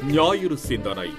ஞாயிறு சிந்தனை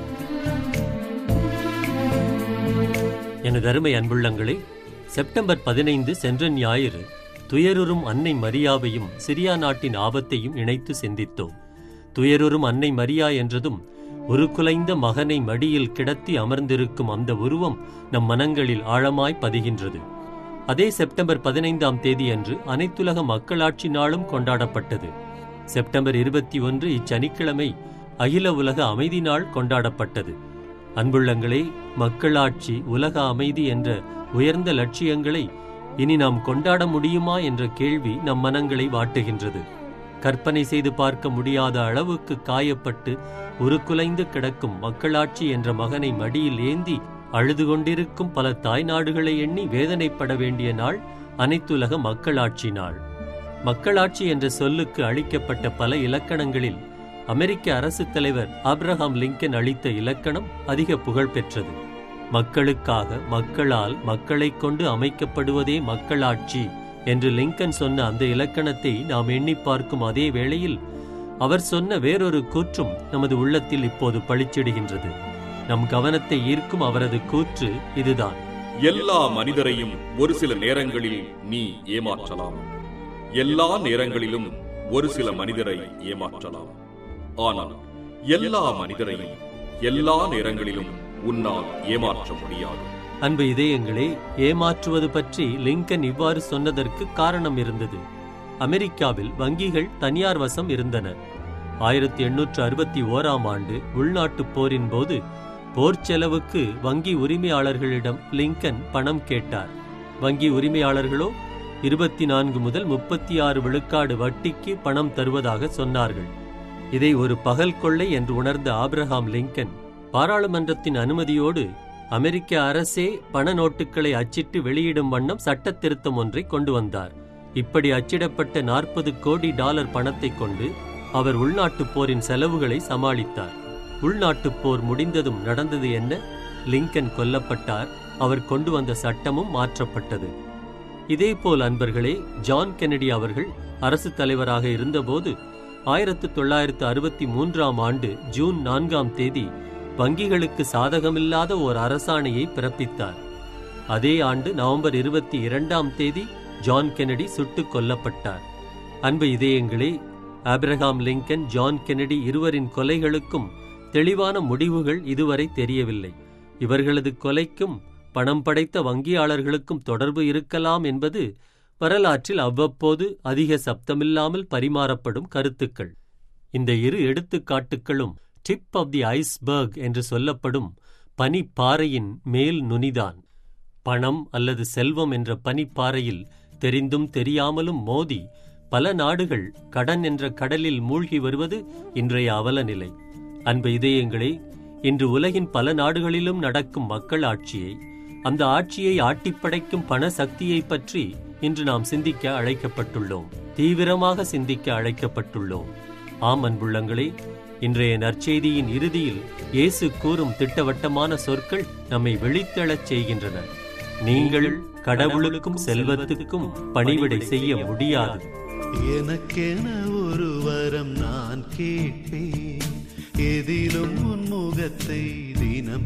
எனது அருமை அன்புள்ளங்களே செப்டம்பர் பதினைந்து சென்ற ஞாயிறு துயருறும் அன்னை மரியாவையும் சிரியா நாட்டின் ஆபத்தையும் இணைத்து சிந்தித்தோம் துயருறும் அன்னை மரியா என்றதும் ஒரு குலைந்த மகனை மடியில் கிடத்தி அமர்ந்திருக்கும் அந்த உருவம் நம் மனங்களில் ஆழமாய் பதிகின்றது அதே செப்டம்பர் பதினைந்தாம் தேதியன்று அனைத்துலக மக்களாட்சி நாளும் கொண்டாடப்பட்டது செப்டம்பர் இருபத்தி ஒன்று இச்சனிக்கிழமை அகில உலக அமைதி நாள் கொண்டாடப்பட்டது அன்புள்ளங்களே மக்களாட்சி உலக அமைதி என்ற உயர்ந்த லட்சியங்களை இனி நாம் கொண்டாட முடியுமா என்ற கேள்வி நம் மனங்களை வாட்டுகின்றது கற்பனை செய்து பார்க்க முடியாத அளவுக்கு காயப்பட்டு உருக்குலைந்து கிடக்கும் மக்களாட்சி என்ற மகனை மடியில் ஏந்தி அழுது கொண்டிருக்கும் பல தாய்நாடுகளை எண்ணி வேதனைப்பட வேண்டிய நாள் அனைத்துலக மக்களாட்சி நாள் மக்களாட்சி என்ற சொல்லுக்கு அளிக்கப்பட்ட பல இலக்கணங்களில் அமெரிக்க அரசுத் தலைவர் ஆப்ரஹாம் லிங்கன் அளித்த இலக்கணம் அதிக புகழ் பெற்றது மக்களுக்காக மக்களால் மக்களைக் கொண்டு அமைக்கப்படுவதே மக்களாட்சி என்று லிங்கன் சொன்ன அந்த இலக்கணத்தை நாம் எண்ணி பார்க்கும் அதே வேளையில் அவர் சொன்ன வேறொரு கூற்றும் நமது உள்ளத்தில் இப்போது பளிச்சிடுகின்றது நம் கவனத்தை ஈர்க்கும் அவரது கூற்று இதுதான் எல்லா மனிதரையும் ஒரு சில நேரங்களில் நீ ஏமாற்றலாம் எல்லா நேரங்களிலும் ஒரு சில மனிதரை ஏமாற்றலாம் ஆனால் எல்லா மனிதரையும் எல்லா நேரங்களிலும் உன்னால் ஏமாற்ற முடியாது அன்பு இதயங்களே ஏமாற்றுவது பற்றி லிங்கன் இவ்வாறு சொன்னதற்கு காரணம் இருந்தது அமெரிக்காவில் வங்கிகள் தனியார் வசம் இருந்தன ஆயிரத்தி எண்ணூற்று அறுபத்தி ஓராம் ஆண்டு உள்நாட்டுப் போரின் போது போர் செலவுக்கு வங்கி உரிமையாளர்களிடம் லிங்கன் பணம் கேட்டார் வங்கி உரிமையாளர்களோ இருபத்தி நான்கு முதல் முப்பத்தி ஆறு விழுக்காடு வட்டிக்கு பணம் தருவதாக சொன்னார்கள் இதை ஒரு பகல் கொள்ளை என்று உணர்ந்த ஆபிரகாம் லிங்கன் பாராளுமன்றத்தின் அனுமதியோடு அமெரிக்க அரசே பண நோட்டுகளை அச்சிட்டு வெளியிடும் வண்ணம் சட்ட திருத்தம் ஒன்றை கொண்டு வந்தார் இப்படி அச்சிடப்பட்ட நாற்பது கோடி டாலர் பணத்தைக் கொண்டு அவர் உள்நாட்டுப் போரின் செலவுகளை சமாளித்தார் உள்நாட்டுப் போர் முடிந்ததும் நடந்தது என்ன லிங்கன் கொல்லப்பட்டார் அவர் கொண்டு வந்த சட்டமும் மாற்றப்பட்டது இதேபோல் அன்பர்களே ஜான் கென்னடி அவர்கள் அரசு தலைவராக இருந்தபோது ஆயிரத்து தொள்ளாயிரத்து அறுபத்தி மூன்றாம் ஆண்டு ஜூன் நான்காம் தேதி வங்கிகளுக்கு சாதகமில்லாத ஓர் அரசாணையை பிறப்பித்தார் அதே ஆண்டு நவம்பர் இருபத்தி இரண்டாம் தேதி ஜான் கென்னடி சுட்டுக் கொல்லப்பட்டார் அன்பு இதயங்களே ஆபிரகாம் லிங்கன் ஜான் கென்னடி இருவரின் கொலைகளுக்கும் தெளிவான முடிவுகள் இதுவரை தெரியவில்லை இவர்களது கொலைக்கும் பணம் படைத்த வங்கியாளர்களுக்கும் தொடர்பு இருக்கலாம் என்பது வரலாற்றில் அவ்வப்போது அதிக சப்தமில்லாமல் பரிமாறப்படும் கருத்துக்கள் இந்த இரு எடுத்துக்காட்டுகளும் டிப் ஆஃப் தி ஐஸ்பர்க் என்று சொல்லப்படும் பனிப்பாறையின் மேல் நுனிதான் பணம் அல்லது செல்வம் என்ற பனிப்பாறையில் தெரிந்தும் தெரியாமலும் மோதி பல நாடுகள் கடன் என்ற கடலில் மூழ்கி வருவது இன்றைய அவல நிலை அன்பு இதயங்களே இன்று உலகின் பல நாடுகளிலும் நடக்கும் மக்கள் ஆட்சியை அந்த ஆட்சியை ஆட்டிப்படைக்கும் பண சக்தியை பற்றி இன்று நாம் சிந்திக்க அழைக்கப்பட்டுள்ளோம் தீவிரமாக சிந்திக்க அழைக்கப்பட்டுள்ளோம் ஆம் அன்புள்ளங்களே இன்றைய நற்செய்தியின் இறுதியில் இயேசு கூறும் திட்டவட்டமான சொற்கள் நம்மை வெளித்தெழச் செய்கின்றன நீங்கள் கடவுளுக்கும் செல்வத்துக்கும் பணிவிடை செய்ய முடியாது எனக்கென ஒரு வரம் நான் கேட்பேன் எதிலும் உன் முகத்தை தினம்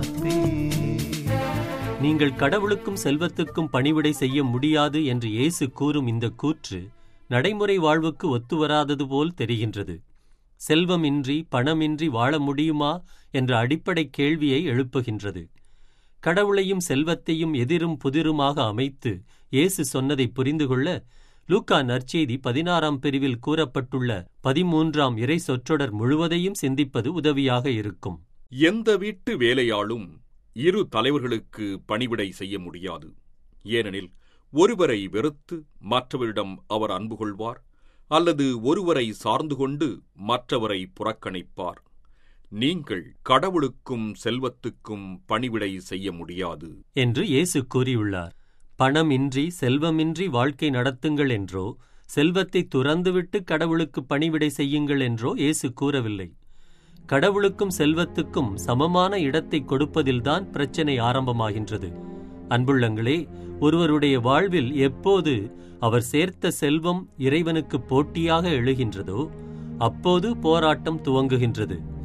பார்ப்பேன் நீங்கள் கடவுளுக்கும் செல்வத்துக்கும் பணிவிடை செய்ய முடியாது என்று இயேசு கூறும் இந்த கூற்று நடைமுறை வாழ்வுக்கு ஒத்துவராதது போல் தெரிகின்றது செல்வமின்றி பணமின்றி வாழ முடியுமா என்ற அடிப்படை கேள்வியை எழுப்புகின்றது கடவுளையும் செல்வத்தையும் எதிரும் புதிருமாக அமைத்து இயேசு சொன்னதை புரிந்து கொள்ள லூக்கா நற்செய்தி பதினாறாம் பிரிவில் கூறப்பட்டுள்ள பதிமூன்றாம் இறை சொற்றொடர் முழுவதையும் சிந்திப்பது உதவியாக இருக்கும் எந்த வீட்டு வேலையாளும் இரு தலைவர்களுக்கு பணிவிடை செய்ய முடியாது ஏனெனில் ஒருவரை வெறுத்து மற்றவரிடம் அவர் அன்பு கொள்வார் அல்லது ஒருவரை சார்ந்து கொண்டு மற்றவரை புறக்கணிப்பார் நீங்கள் கடவுளுக்கும் செல்வத்துக்கும் பணிவிடை செய்ய முடியாது என்று இயேசு கூறியுள்ளார் பணமின்றி செல்வமின்றி வாழ்க்கை நடத்துங்கள் என்றோ செல்வத்தை துறந்துவிட்டு கடவுளுக்கு பணிவிடை செய்யுங்கள் என்றோ இயேசு கூறவில்லை கடவுளுக்கும் செல்வத்துக்கும் சமமான இடத்தை கொடுப்பதில்தான் பிரச்சனை ஆரம்பமாகின்றது அன்புள்ளங்களே ஒருவருடைய வாழ்வில் எப்போது அவர் சேர்த்த செல்வம் இறைவனுக்கு போட்டியாக எழுகின்றதோ அப்போது போராட்டம் துவங்குகின்றது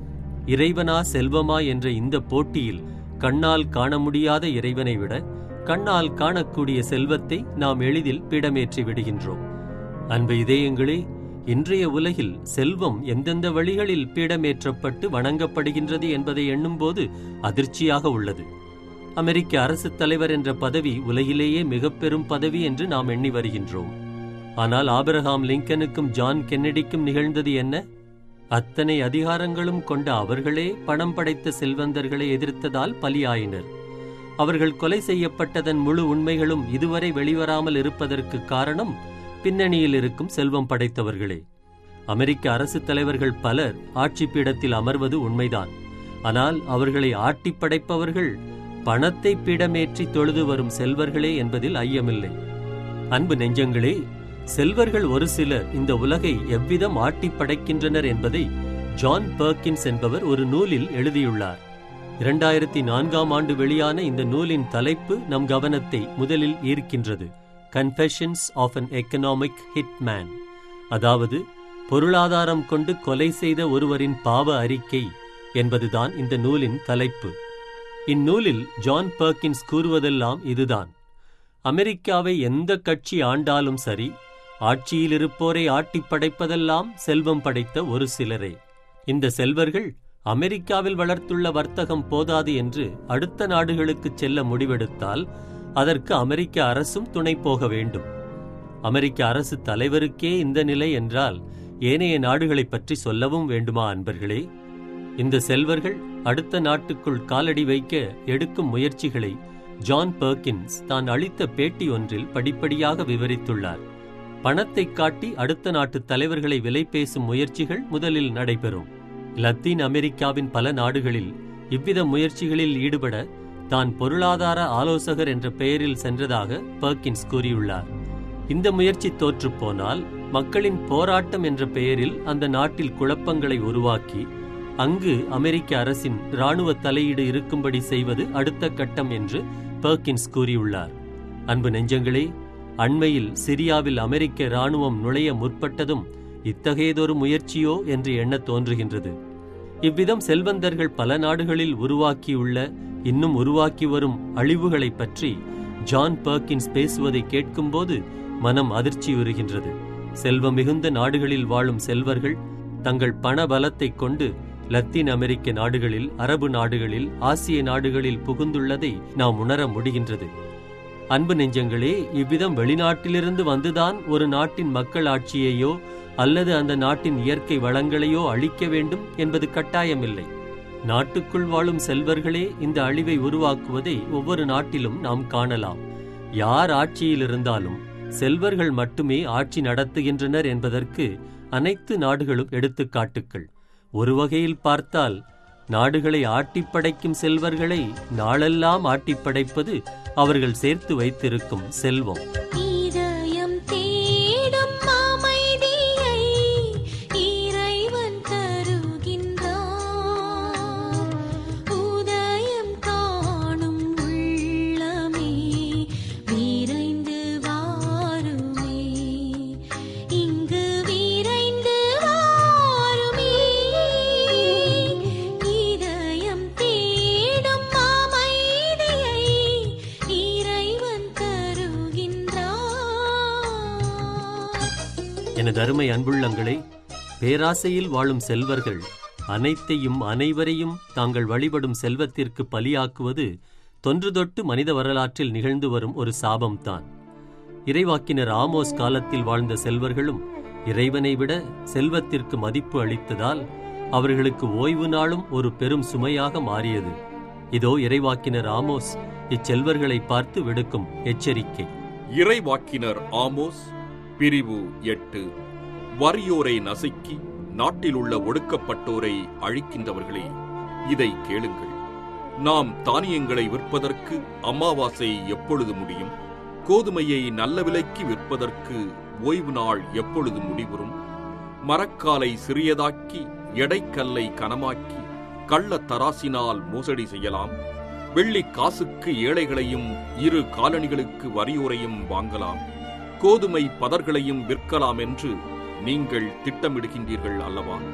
இறைவனா செல்வமா என்ற இந்த போட்டியில் கண்ணால் காண முடியாத இறைவனை விட கண்ணால் காணக்கூடிய செல்வத்தை நாம் எளிதில் பீடமேற்றி விடுகின்றோம் அன்பு இதயங்களே இன்றைய உலகில் செல்வம் எந்தெந்த வழிகளில் பீடமேற்றப்பட்டு வணங்கப்படுகின்றது என்பதை எண்ணும்போது அதிர்ச்சியாக உள்ளது அமெரிக்க அரசுத் தலைவர் என்ற பதவி உலகிலேயே மிக பெரும் பதவி என்று நாம் எண்ணி வருகின்றோம் ஆனால் ஆபிரகாம் லிங்கனுக்கும் ஜான் கென்னடிக்கும் நிகழ்ந்தது என்ன அத்தனை அதிகாரங்களும் கொண்ட அவர்களே பணம் படைத்த செல்வந்தர்களை எதிர்த்ததால் பலியாயினர் அவர்கள் கொலை செய்யப்பட்டதன் முழு உண்மைகளும் இதுவரை வெளிவராமல் இருப்பதற்கு காரணம் பின்னணியில் இருக்கும் செல்வம் படைத்தவர்களே அமெரிக்க அரசுத் தலைவர்கள் பலர் ஆட்சி பீடத்தில் அமர்வது உண்மைதான் ஆனால் அவர்களை ஆட்டி படைப்பவர்கள் பணத்தை பீடமேற்றி தொழுது வரும் செல்வர்களே என்பதில் ஐயமில்லை அன்பு நெஞ்சங்களே செல்வர்கள் ஒரு சிலர் இந்த உலகை எவ்விதம் ஆட்டி படைக்கின்றனர் என்பதை ஜான் பர்கின்ஸ் என்பவர் ஒரு நூலில் எழுதியுள்ளார் இரண்டாயிரத்தி நான்காம் ஆண்டு வெளியான இந்த நூலின் தலைப்பு நம் கவனத்தை முதலில் ஈர்க்கின்றது confessions of an economic hitman அதாவது பொருளாதாரம் கொண்டு கொலை செய்த ஒருவரின் பாவ அறிக்கை என்பதுதான் இந்த நூலின் தலைப்பு இந்நூலில் ஜான் பர்கின்ஸ் கூறுவதெல்லாம் இதுதான் அமெரிக்காவை எந்த கட்சி ஆண்டாலும் சரி ஆட்சியில் இருப்போரை ஆட்டிப் படைப்பதெல்லாம் செல்வம் படைத்த ஒரு சிலரே இந்த செல்வர்கள் அமெரிக்காவில் வளர்த்துள்ள வர்த்தகம் போதாது என்று அடுத்த நாடுகளுக்குச் செல்ல முடிவெடுத்தால் அதற்கு அமெரிக்க அரசும் துணை போக வேண்டும் அமெரிக்க அரசு தலைவருக்கே இந்த நிலை என்றால் ஏனைய நாடுகளைப் பற்றி சொல்லவும் வேண்டுமா அன்பர்களே இந்த செல்வர்கள் அடுத்த நாட்டுக்குள் காலடி வைக்க எடுக்கும் முயற்சிகளை ஜான் பர்கின்ஸ் தான் அளித்த பேட்டி ஒன்றில் படிப்படியாக விவரித்துள்ளார் பணத்தை காட்டி அடுத்த நாட்டு தலைவர்களை விலை பேசும் முயற்சிகள் முதலில் நடைபெறும் லத்தீன் அமெரிக்காவின் பல நாடுகளில் இவ்வித முயற்சிகளில் ஈடுபட தான் பொருளாதார ஆலோசகர் என்ற பெயரில் சென்றதாக பர்கின்ஸ் கூறியுள்ளார் இந்த முயற்சி தோற்றுப் போனால் மக்களின் போராட்டம் என்ற பெயரில் அந்த நாட்டில் குழப்பங்களை உருவாக்கி அங்கு அமெரிக்க அரசின் இராணுவ தலையீடு இருக்கும்படி செய்வது அடுத்த கட்டம் என்று பர்கின்ஸ் கூறியுள்ளார் அன்பு நெஞ்சங்களே அண்மையில் சிரியாவில் அமெரிக்க இராணுவம் நுழைய முற்பட்டதும் இத்தகையதொரு முயற்சியோ என்று எண்ணத் தோன்றுகின்றது இவ்விதம் செல்வந்தர்கள் பல நாடுகளில் உருவாக்கியுள்ள இன்னும் உருவாக்கி வரும் அழிவுகளைப் பற்றி ஜான் பர்கின்ஸ் பேசுவதை கேட்கும்போது மனம் அதிர்ச்சியுறுகின்றது செல்வம் மிகுந்த நாடுகளில் வாழும் செல்வர்கள் தங்கள் பண பலத்தைக் கொண்டு லத்தீன் அமெரிக்க நாடுகளில் அரபு நாடுகளில் ஆசிய நாடுகளில் புகுந்துள்ளதை நாம் உணர முடிகின்றது அன்பு நெஞ்சங்களே இவ்விதம் வெளிநாட்டிலிருந்து வந்துதான் ஒரு நாட்டின் மக்கள் ஆட்சியையோ அல்லது அந்த நாட்டின் இயற்கை வளங்களையோ அழிக்க வேண்டும் என்பது கட்டாயமில்லை நாட்டுக்குள் வாழும் செல்வர்களே இந்த அழிவை உருவாக்குவதை ஒவ்வொரு நாட்டிலும் நாம் காணலாம் யார் ஆட்சியில் இருந்தாலும் செல்வர்கள் மட்டுமே ஆட்சி நடத்துகின்றனர் என்பதற்கு அனைத்து நாடுகளும் எடுத்துக்காட்டுக்கள் ஒரு வகையில் பார்த்தால் நாடுகளை ஆட்டிப்படைக்கும் செல்வர்களை நாளெல்லாம் ஆட்டிப்படைப்பது அவர்கள் சேர்த்து வைத்திருக்கும் செல்வம் இதயம் தேடும் அமைதியை இறைவன் தருகின்றார் உதயம் காணும் உள்ளமே விரைந்து வாருமே இங்கு விரைந்து வாருமே இதயம் தேடும் அமைதியை இறைவன் தருகின்றார் எனது அருமை அன்புள்ளங்களே பேராசையில் வாழும் செல்வர்கள் அனைத்தையும் அனைவரையும் தாங்கள் வழிபடும் செல்வத்திற்கு பலியாக்குவது தொன்று தொட்டு மனித வரலாற்றில் நிகழ்ந்து வரும் ஒரு சாபம்தான் இறைவாக்கினர் ஆமோஸ் காலத்தில் வாழ்ந்த செல்வர்களும் இறைவனை விட செல்வத்திற்கு மதிப்பு அளித்ததால் அவர்களுக்கு ஓய்வு நாளும் ஒரு பெரும் சுமையாக மாறியது இதோ இறைவாக்கினர் ஆமோஸ் இச்செல்வர்களை பார்த்து விடுக்கும் எச்சரிக்கை இறைவாக்கினர் ஆமோஸ் பிரிவு எட்டு வறியோரை நசுக்கி நாட்டிலுள்ள ஒடுக்கப்பட்டோரை அழிக்கின்றவர்களே இதை கேளுங்கள் நாம் தானியங்களை விற்பதற்கு அமாவாசை எப்பொழுது முடியும் கோதுமையை நல்ல விலைக்கு விற்பதற்கு ஓய்வு நாள் எப்பொழுது முடிவுறும் மரக்காலை சிறியதாக்கி எடைக்கல்லை கனமாக்கி கள்ள தராசினால் மோசடி செய்யலாம் வெள்ளி காசுக்கு ஏழைகளையும் இரு காலணிகளுக்கு வறியோரையும் வாங்கலாம் கோதுமை பதர்களையும் விற்கலாம் என்று நீங்கள் திட்டமிடுகின்றீர்கள் அல்லவா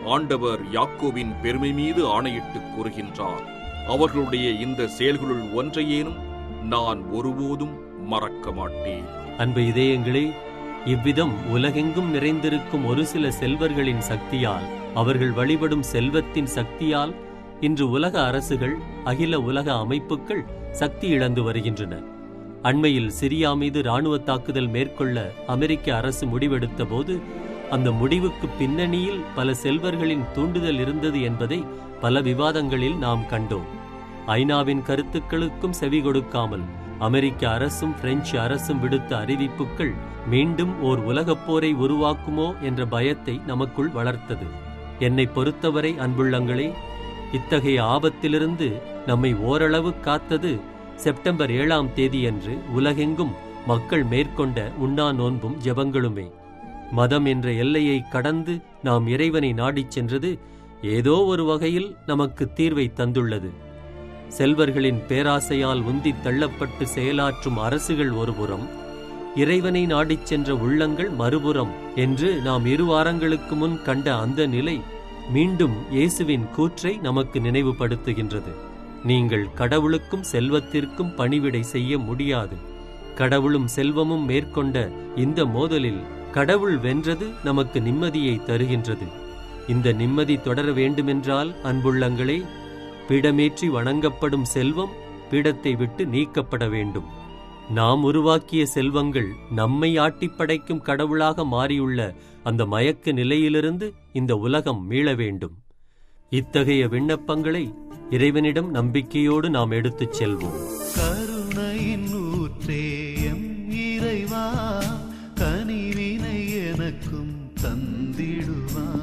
ஆண்டவர் யாக்கோவின் பெருமை மீது ஆணையிட்டு கூறுகின்றார் அவர்களுடைய இந்த செயல்களுள் ஒன்றையேனும் நான் ஒருபோதும் மறக்க மாட்டேன் அன்பு இதயங்களே இவ்விதம் உலகெங்கும் நிறைந்திருக்கும் ஒரு சில செல்வர்களின் சக்தியால் அவர்கள் வழிபடும் செல்வத்தின் சக்தியால் இன்று உலக அரசுகள் அகில உலக அமைப்புகள் சக்தி இழந்து வருகின்றன அண்மையில் சிரியா மீது ராணுவ தாக்குதல் மேற்கொள்ள அமெரிக்க அரசு முடிவெடுத்த போது அந்த முடிவுக்கு பின்னணியில் பல செல்வர்களின் தூண்டுதல் இருந்தது என்பதை பல விவாதங்களில் நாம் கண்டோம் ஐநாவின் கருத்துக்களுக்கும் செவி கொடுக்காமல் அமெரிக்க அரசும் பிரெஞ்சு அரசும் விடுத்த அறிவிப்புகள் மீண்டும் ஓர் உலகப் போரை உருவாக்குமோ என்ற பயத்தை நமக்குள் வளர்த்தது என்னை பொறுத்தவரை அன்புள்ளங்களே இத்தகைய ஆபத்திலிருந்து நம்மை ஓரளவு காத்தது செப்டம்பர் ஏழாம் தேதியன்று உலகெங்கும் மக்கள் மேற்கொண்ட உண்ணா நோன்பும் ஜெபங்களுமே மதம் என்ற எல்லையை கடந்து நாம் இறைவனை நாடிச் சென்றது ஏதோ ஒரு வகையில் நமக்கு தீர்வை தந்துள்ளது செல்வர்களின் பேராசையால் உந்தித் தள்ளப்பட்டு செயலாற்றும் அரசுகள் ஒருபுறம் இறைவனை நாடிச் சென்ற உள்ளங்கள் மறுபுறம் என்று நாம் இரு வாரங்களுக்கு முன் கண்ட அந்த நிலை மீண்டும் இயேசுவின் கூற்றை நமக்கு நினைவுபடுத்துகின்றது நீங்கள் கடவுளுக்கும் செல்வத்திற்கும் பணிவிடை செய்ய முடியாது கடவுளும் செல்வமும் மேற்கொண்ட இந்த மோதலில் கடவுள் வென்றது நமக்கு நிம்மதியை தருகின்றது இந்த நிம்மதி தொடர வேண்டுமென்றால் அன்புள்ளங்களே பீடமேற்றி வணங்கப்படும் செல்வம் பீடத்தை விட்டு நீக்கப்பட வேண்டும் நாம் உருவாக்கிய செல்வங்கள் நம்மை ஆட்டிப் படைக்கும் கடவுளாக மாறியுள்ள அந்த மயக்க நிலையிலிருந்து இந்த உலகம் மீள வேண்டும் இத்தகைய விண்ணப்பங்களை இறைவனிடம் நம்பிக்கையோடு நாம் எடுத்துச் செல்வோம் கருணையின் ஊற்றேயம் இறைவா கனிவினை எனக்கும் தந்திடுவான்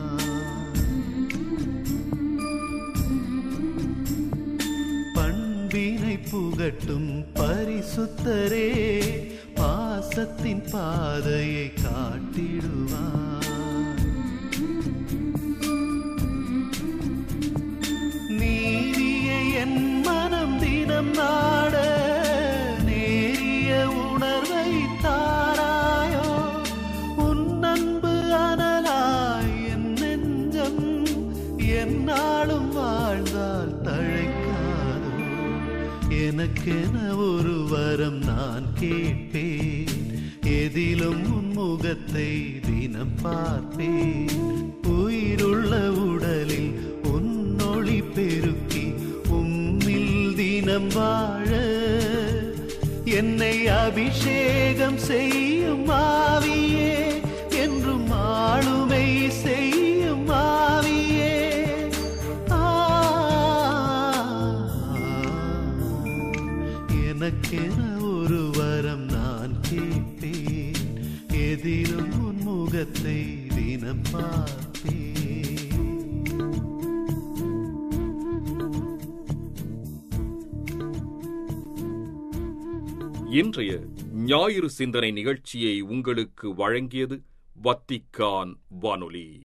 பண்பினை புகட்டும் பரிசுத்தரே பாசத்தின் பாதையை காட்டிடுவான் நீதியை என் மனம் தினம் நாட நேரிய உணர்வை தாராயோ உன் அன்பு அனலாய் என் நெஞ்சம் என்னாலும் வாழ்ந்தால் தழைக்காதோ எனக்கென ஒரு வரம் நான் கேட்பேன் எதிலும் உன் முகத்தை தினம் பார்ப்பேன் உயிருள்ள உடலில் உன்னொளி பெருக்கி உம்மில் தினம் வாழ என்னை அபிஷேகம் செய்யும் ஆவியே என்றும் ஆளுமை செய்யும் ஆவியே ஆ, எனக்கென ஒரு வரம் நான் கேட்பேன் எதிலும் உன் முகத்தை தினம் பார்ப்பேன் இன்றைய ஞாயிறு சிந்தனை நிகழ்ச்சியை உங்களுக்கு வழங்கியது வத்திக்கான் வானொலி